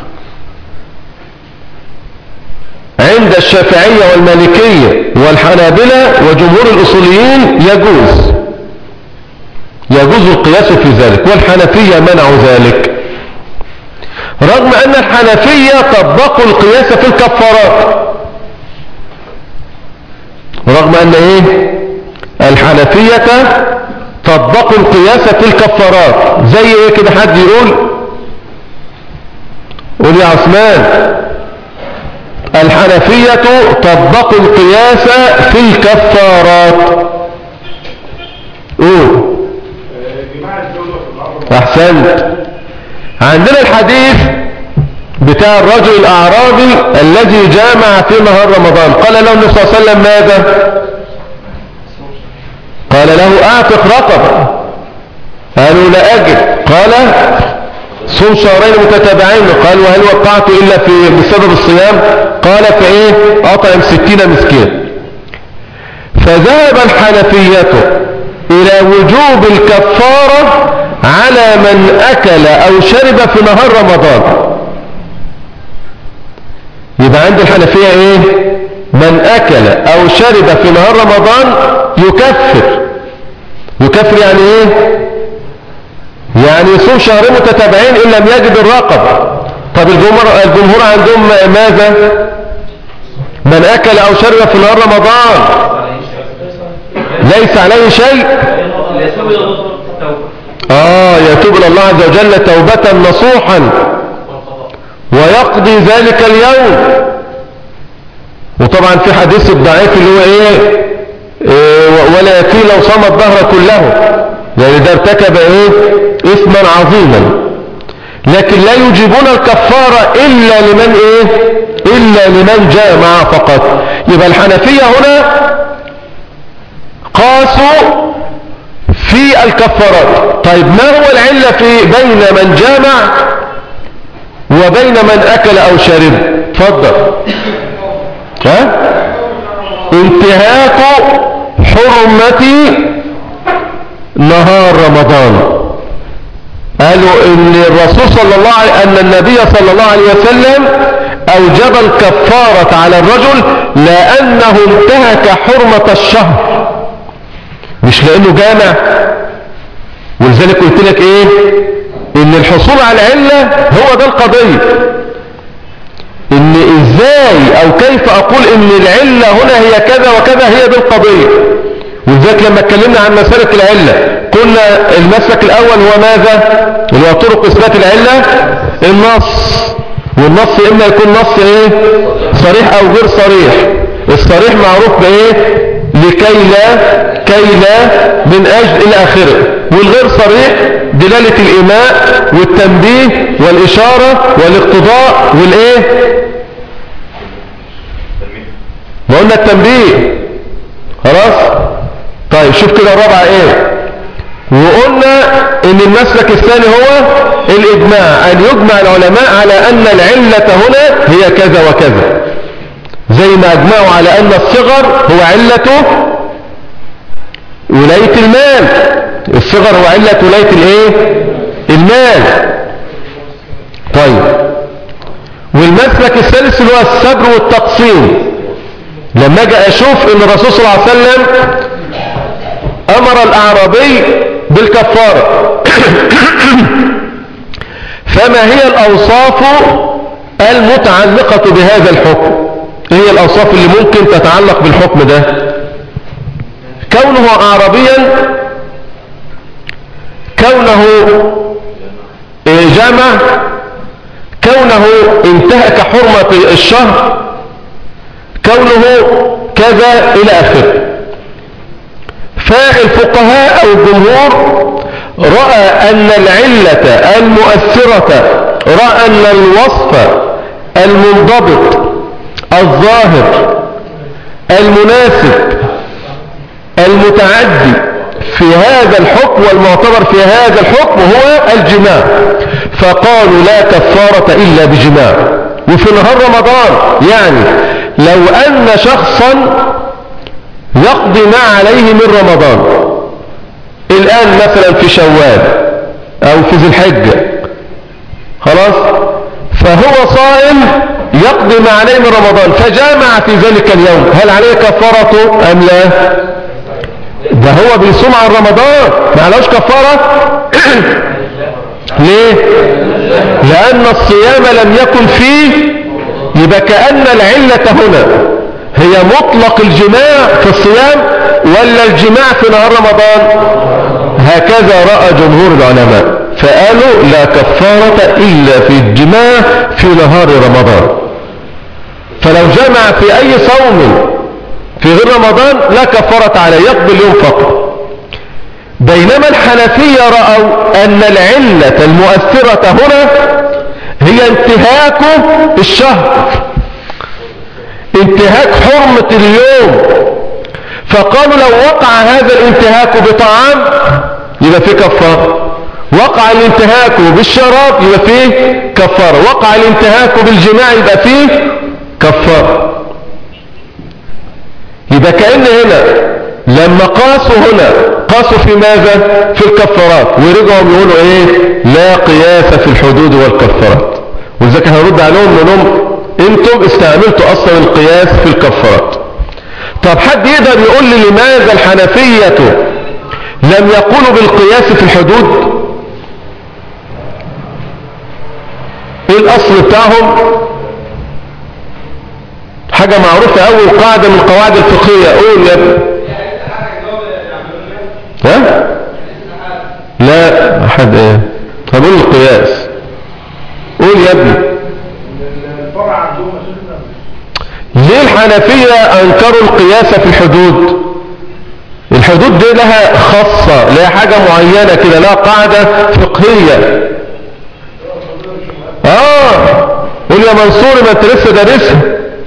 عند الشافعية والمالكية والحنابلة وجمهور الأصوليين يجوز يجوز القياس في ذلك والحنفية منعوا ذلك رغم أن الحنفية طبقوا القياس في الكفارات رغم أن إيه الحنفية طبقوا القياس في الكفارات زي إيه كده حد يقول قول يا عثمان الحنفية طبقوا القياس في الكفارات قول احسنت عندنا الحديث بتاع الرجل الاعرابي الذي جامع في نهار رمضان قال له النبي صلى الله عليه وسلم ماذا قال له اعتق رقبه قالوا لا اجد قال صوم شهرين متتابعين قال وهل وقعت إلا في بسبب الصيام قال فإيه أطعم ستين مسكين فذهب الحنفية إلى وجوب الكفارة على من أكل أو شرب في نهار رمضان يبقى عند الحنفية إيه من أكل أو شرب في نهار رمضان يكفر يكفر يعني إيه يعني يصوم شهرين متتابعين إن لم يجد الرقب طب الجمهور, الجمهور عندهم ماذا من أكل أو شرب في نهار رمضان ليس عليه شيء آه يتوب إلى الله عز وجل توبة نصوحا ويقضي ذلك اليوم وطبعا في حديث الضعيف اللي هو ايه, إيه ولا يكي لو صام الظهر كله يعني ده ارتكب ايه اثما عظيما لكن لا يجيبون الكفارة الا لمن ايه الا لمن جامع فقط يبقى الحنفية هنا قاسوا في الكفارات طيب ما هو العلة في بين من جامع وبين من اكل او شرب تفضل ها انتهاك حرمة نهار رمضان قالوا ان الرسول صلى الله عليه ان النبي صلى الله عليه وسلم اوجب الكفارة على الرجل لانه انتهك حرمة الشهر مش لانه جامع ولذلك قلت لك ايه ان الحصول على العلة هو ده القضية ان ازاي او كيف اقول ان العلة هنا هي كذا وكذا هي دي القضية ولذلك لما اتكلمنا عن مسألة العلة قلنا المسلك الأول هو ماذا اللي هو طرق إثبات العلة النص والنص اما يكون نص ايه صريح او غير صريح الصريح معروف بايه لكي لا كي لا من اجل الى اخره والغير صريح دلالة الايماء والتنبيه والاشارة والاقتضاء والايه ما قلنا التنبيه خلاص طيب شوف كده الرابعة ايه وقلنا ان المسلك الثاني هو الاجماع ان يجمع العلماء على ان العلة هنا هي كذا وكذا زي ما اجمعوا على ان الصغر هو علته ولاية المال الصغر هو علة ولاية الايه المال طيب والمسلك الثالث اللي هو الصبر والتقسيم لما اجي اشوف ان الرسول صلى الله عليه وسلم امر الاعرابي بالكفارة فما هي الاوصاف المتعلقة بهذا الحكم ايه هي الاوصاف اللي ممكن تتعلق بالحكم ده كونه اعرابيا كونه جامع كونه انتهك حرمة الشهر كونه كذا الى اخره فالفقهاء او الجمهور رأى ان العلة المؤثرة رأى ان الوصف المنضبط الظاهر المناسب المتعدي في هذا الحكم والمعتبر في هذا الحكم هو الجماع فقالوا لا كفارة إلا بجماع وفي نهار رمضان يعني لو أن شخصا يقضي ما عليه من رمضان الآن مثلا في شوال أو في ذي الحجة خلاص فهو صائم يقضي ما عليه من رمضان فجامع في ذلك اليوم هل عليه كفارة أم لا ده هو بيصوم عن رمضان ما عليهوش كفارة ليه لأن الصيام لم يكن فيه يبقى كأن العلة هنا هي مطلق الجماع في الصيام ولا الجماع في نهار رمضان هكذا رأى جمهور العلماء فقالوا لا كفارة إلا في الجماع في نهار رمضان فلو جمع في أي صوم في غير رمضان لا كفارة عليه يقضي اليوم فقط بينما الحنفية رأوا أن العلة المؤثرة هنا هي انتهاك الشهر انتهاك حرمة اليوم فقالوا لو وقع هذا الانتهاك بطعام يبقى فيه كفارة وقع الانتهاك بالشراب يبقى فيه كفارة وقع الانتهاك بالجماع يبقى فيه كفارة يبقى كأن هنا لما قاسوا هنا قاسوا في ماذا في الكفارات ورجعوا يقولوا ايه لا قياس في الحدود والكفارات ولذلك هنرد عليهم منهم انتم استعملتوا اصلا القياس في الكفارات طب حد يقدر يقول لي لماذا الحنفية لم يقولوا بالقياس في الحدود ايه الاصل بتاعهم حاجة معروفة اول قاعدة من القواعد الفقهية قول يا ابني ها لا احد ايه هقول القياس قول يا ابني ليه الحنفية انكروا القياس في الحدود الحدود دي لها خاصة لها حاجة معينة كده لها قاعدة فقهية اه قول يا منصور ما انت لسه دارسها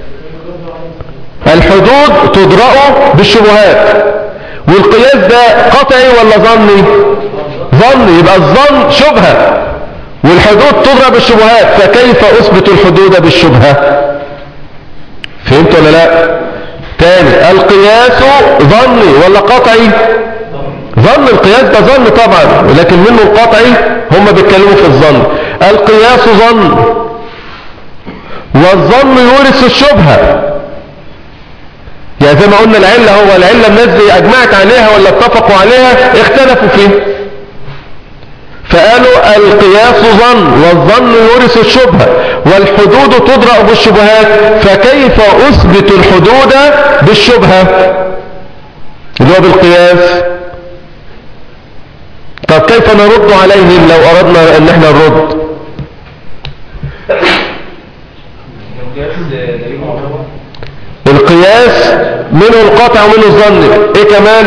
الحدود تدرأ بالشبهات والقياس ده قطعي ولا ظني ظني يبقى الظن شبهة والحدود تضرب بالشبهات فكيف أثبت الحدود بالشبهة فهمت ولا لا تاني القياس ظني ولا قطعي ظن القياس ده ظن طبعا لكن منه القطعي هم بيتكلموا في الظن القياس ظن والظن يورث الشبهة يعني زي ما قلنا العلة هو العلة الناس دي اجمعت عليها ولا اتفقوا عليها اختلفوا فيه فقالوا القياس ظن والظن يورث الشبهة والحدود تدرأ بالشبهات فكيف أثبت الحدود بالشبهة اللي هو بالقياس طب كيف نرد عليهم لو أردنا أن احنا نرد القياس منه القطع ومنه الظن ايه كمان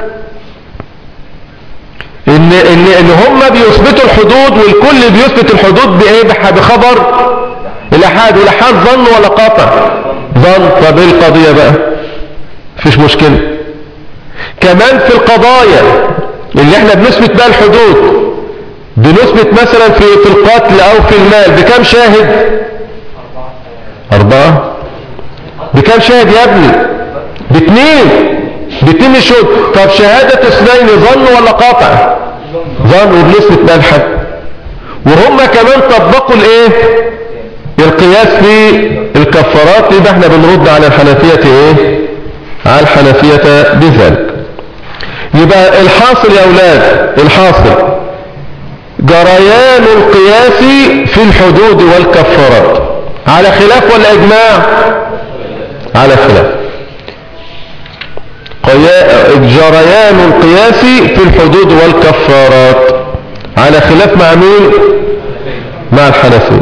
ان ان ان هم بيثبتوا الحدود والكل بيثبت الحدود بايه بخبر الاحاد والاحاد ظن ولا قطع ظن طب ايه القضيه بقى مفيش مشكله كمان في القضايا اللي احنا بنثبت بقى الحدود بنثبت مثلا في في القتل او في المال بكم شاهد اربعه بكم شاهد يا ابني باثنين باثنين شهود طب شهادة اثنين ظن ولا قاطع ظن وبنسبة بقى الحد وهم كمان طبقوا الايه القياس في الكفارات يبقى احنا بنرد على الحنفية ايه على الحنفية بذلك يبقى الحاصل يا اولاد الحاصل جريان القياس في الحدود والكفارات على خلاف ولا اجماع على خلاف جريان القياس في الحدود والكفارات على خلاف مع مين مع الحنفية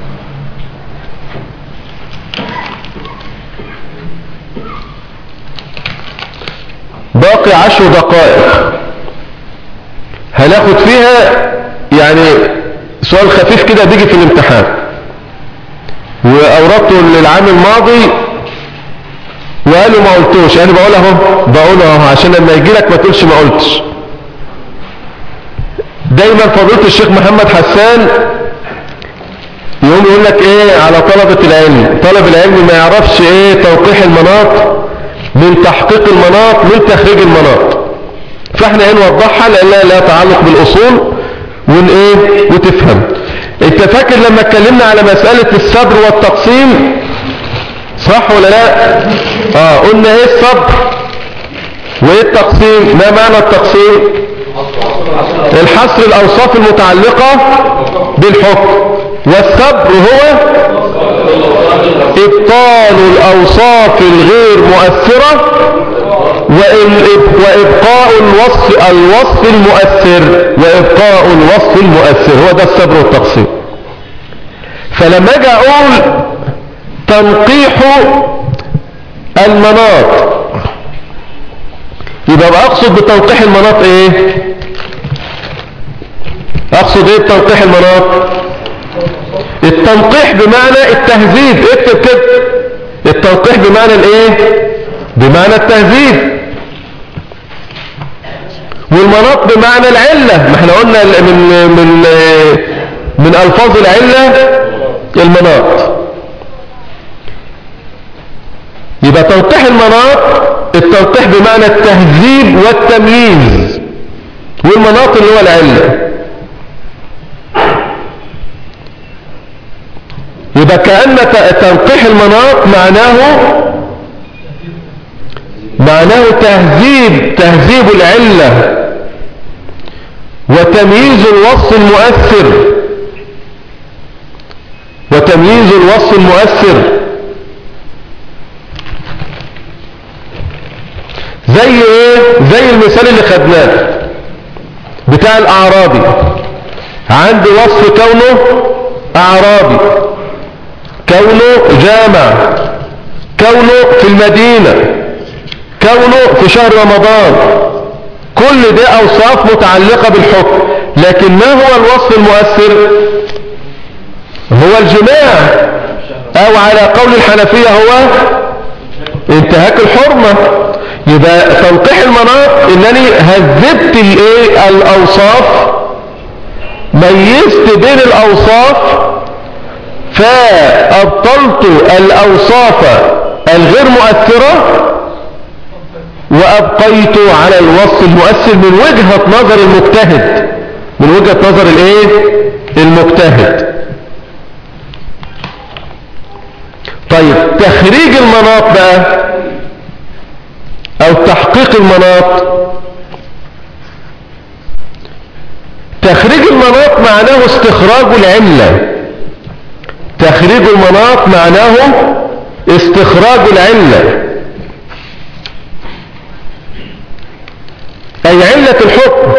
باقي عشر دقائق هناخد فيها يعني سؤال خفيف كده بيجي في الامتحان واوردته للعام الماضي وقالوا ما قلتوش انا بقول اهو بقول اهو عشان لما يجي لك ما تقولش ما قلتش دايما فضيله الشيخ محمد حسان يقوم يقول لك ايه على طلبة العلم طلب العلم ما يعرفش ايه توقيح المناط من تحقيق المناط من تخريج المناط فاحنا ايه نوضحها لانها لا تعلق بالاصول ون ايه وتفهم انت فاكر لما اتكلمنا على مسألة الصبر والتقسيم صح ولا لا اه قلنا ايه الصبر وايه التقسيم ما معنى التقسيم الحصر الاوصاف المتعلقة بالحكم والصبر هو ابطال الاوصاف الغير مؤثرة وابقاء الوصف الوصف المؤثر وابقاء الوصف المؤثر هو ده الصبر والتقسيم فلما اجي اقول تنقيح المناط يبقى اقصد بتنقيح المناط ايه اقصد ايه بتنقيح المناط التنقيح بمعنى التهذيب اكتب كده التنقيح بمعنى الايه بمعنى التهذيب والمناط بمعنى العلة ما احنا قلنا من من من الفاظ العلة المناط يبقى تنقيح المناط التنقيح بمعنى التهذيب والتمييز والمناط اللي هو العلة يبقى كأن تنقيح المناط معناه معناه تهذيب تهذيب العلة وتمييز الوصف المؤثر وتمييز الوصف المؤثر زي ايه زي المثال اللي خدناه بتاع الاعرابي عندي وصف كونه اعرابي كونه جامع كونه في المدينة كونه في شهر رمضان كل ده اوصاف متعلقة بالحكم لكن ما هو الوصف المؤثر هو الجماع او على قول الحنفية هو انتهاك الحرمة يبقى تنقيح المناط انني هذبت الايه الاوصاف ميزت بين الاوصاف فابطلت الاوصاف الغير مؤثرة وابقيت على الوصف المؤثر من وجهة نظر المجتهد من وجهة نظر الايه المجتهد طيب تخريج المناط بقى او تحقيق المناط تخريج المناط معناه استخراج العلة تخريج المناط معناه استخراج العلة اي علة الحكم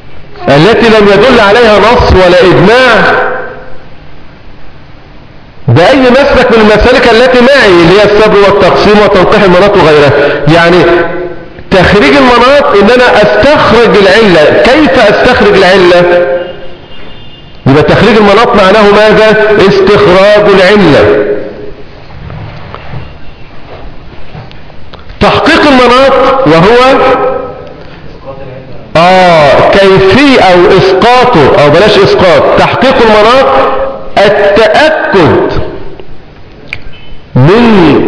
التي لم يدل عليها نص ولا اجماع بأي مسلك من المسالك التي معي اللي هي السبر والتقسيم وتنقيح المناط وغيرها يعني تخريج المناط ان انا استخرج العلة كيف استخرج العلة يبقى تخريج المناط معناه ماذا استخراج العلة تحقيق المناط وهو آه كيفية أو إسقاطه أو بلاش إسقاط تحقيق المناط التأكد من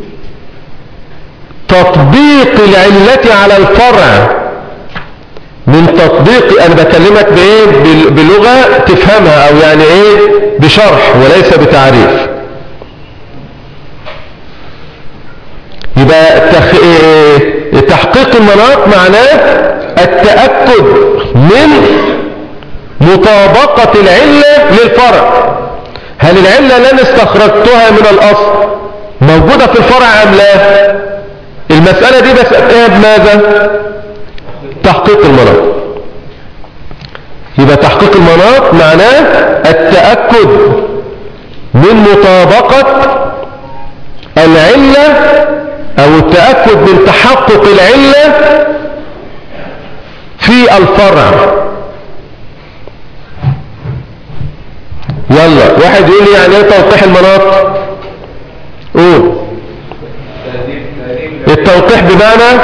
تطبيق العلة على الفرع من تطبيق انا بكلمك بايه بلغة تفهمها او يعني ايه بشرح وليس بتعريف يبقى تخ... إيه تحقيق المناط معناه التأكد من مطابقة العلة للفرع هل العلة اللي انا استخرجتها من الاصل موجودة في الفرع ام لا المسألة دي بسألها بماذا تحقيق المناط يبقى تحقيق المناط معناه التأكد من مطابقة العلة او التأكد من تحقق العلة في الفرع يلا واحد يقول لي يعني ايه توضيح المناط قول التوضيح بمعنى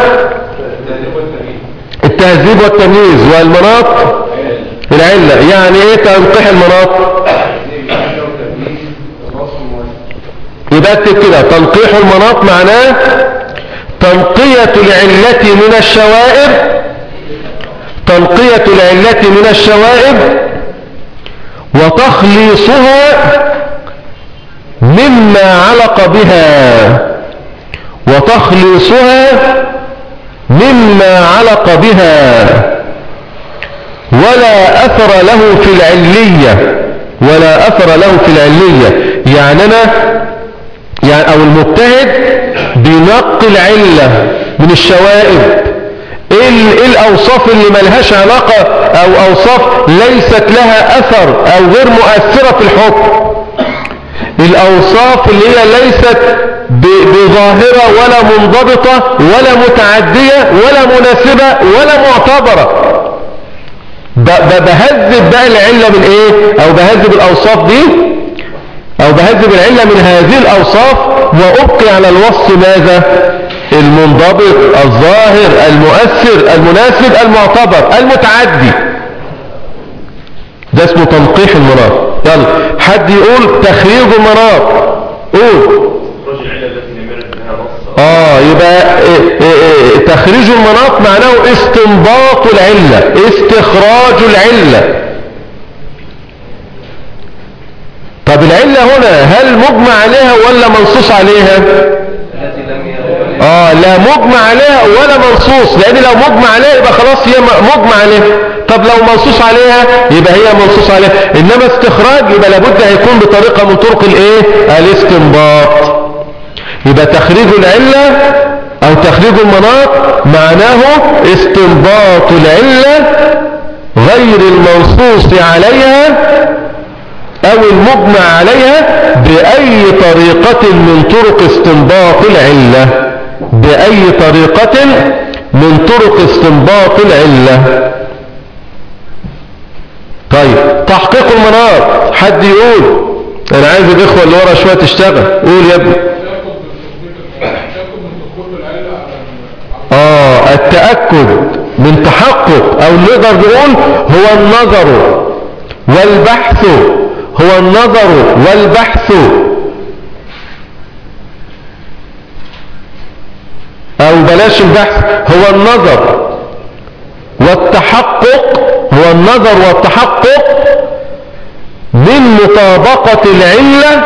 التهذيب والتمييز والمناط العلة يعني ايه تنقيح المناط يبقى اكتب كده تنقيح المناط معناه تنقية العلة من الشوائب تنقية العلة من الشوائب وتخليصها مما علق بها وتخليصها مما علق بها ولا أثر له في العلية ولا أثر له في العلية يعني أنا يعني أو المجتهد بنقي العلة من الشوائب ايه الاوصاف اللي ملهاش علاقة او اوصاف ليست لها اثر او غير مؤثرة في الحكم الاوصاف اللي هي ليست بظاهرة ولا منضبطة ولا متعدية ولا مناسبة ولا معتبرة بهذب بقى العلة من ايه او بهذب الاوصاف دي او بهذب العلة من هذه الاوصاف وابقي على الوصف ماذا المنضبط الظاهر المؤثر المناسب المعتبر المتعدي ده اسمه تنقيح المناط يلا حد يقول تخريج المناط قول اه يبقى إيه إيه إيه تخريج المناط معناه استنباط العلة استخراج العلة طب العلة هنا هل مجمع عليها ولا منصوص عليها اه لا مجمع عليها ولا منصوص لان لو مجمع عليها يبقى خلاص هي مجمع عليها طب لو منصوص عليها يبقى هي منصوص عليها انما استخراج يبقى لابد هيكون بطريقة من طرق الايه الاستنباط يبقى تخريج العلة او تخريج المناط معناه استنباط العلة غير المنصوص عليها او المجمع عليها باي طريقة من طرق استنباط العلة باي طريقة من طرق استنباط العلة طيب تحقيق المناط حد يقول انا عايز الاخوة اللي ورا شوية تشتغل قول يا ابني اه التأكد من تحقق او نقدر نقول هو النظر والبحث هو النظر والبحث او بلاش البحث هو النظر والتحقق هو النظر والتحقق من مطابقة العلة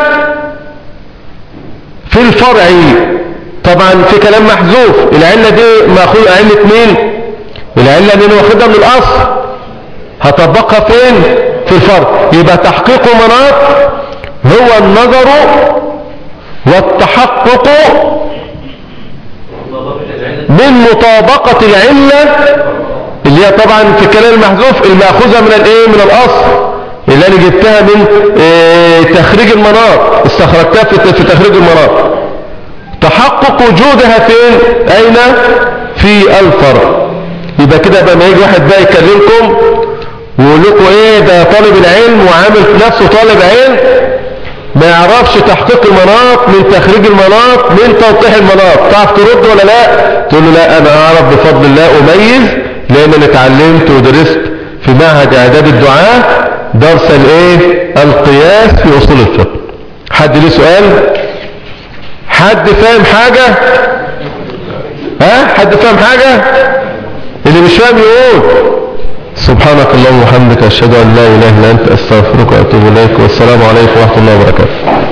في الفرع طبعا في كلام محذوف العلة دي ماخوذ علة مين العلة دي واخدها من الاصل هطبقها فين في الفرع يبقى تحقيق مناط هو النظر والتحقق من مطابقة العلة اللي هي طبعا في كلام المحذوف المأخوذة من الايه من الاصل اللي انا جبتها من اه تخريج المناط استخرجتها في في تخريج المناط تحقق وجودها فين اين في الفرع يبقى كده بقى ما يجي واحد بقى يكلمكم ويقول لكم ايه ده طالب العلم وعامل نفسه طالب علم ما يعرفش تحقيق المناط من تخريج المناط من توضيح المناط تعرف ترد ولا لا تقول له لا انا اعرف بفضل الله اميز لان انا اتعلمت ودرست في معهد اعداد الدعاء درس الايه القياس في اصول الفقه حد ليه سؤال حد فاهم حاجة ها حد فاهم حاجة اللي مش فاهم يقول سبحانك اللهم وبحمدك اشهد ان لا اله الا انت استغفرك واتوب اليك والسلام عليكم ورحمه الله وبركاته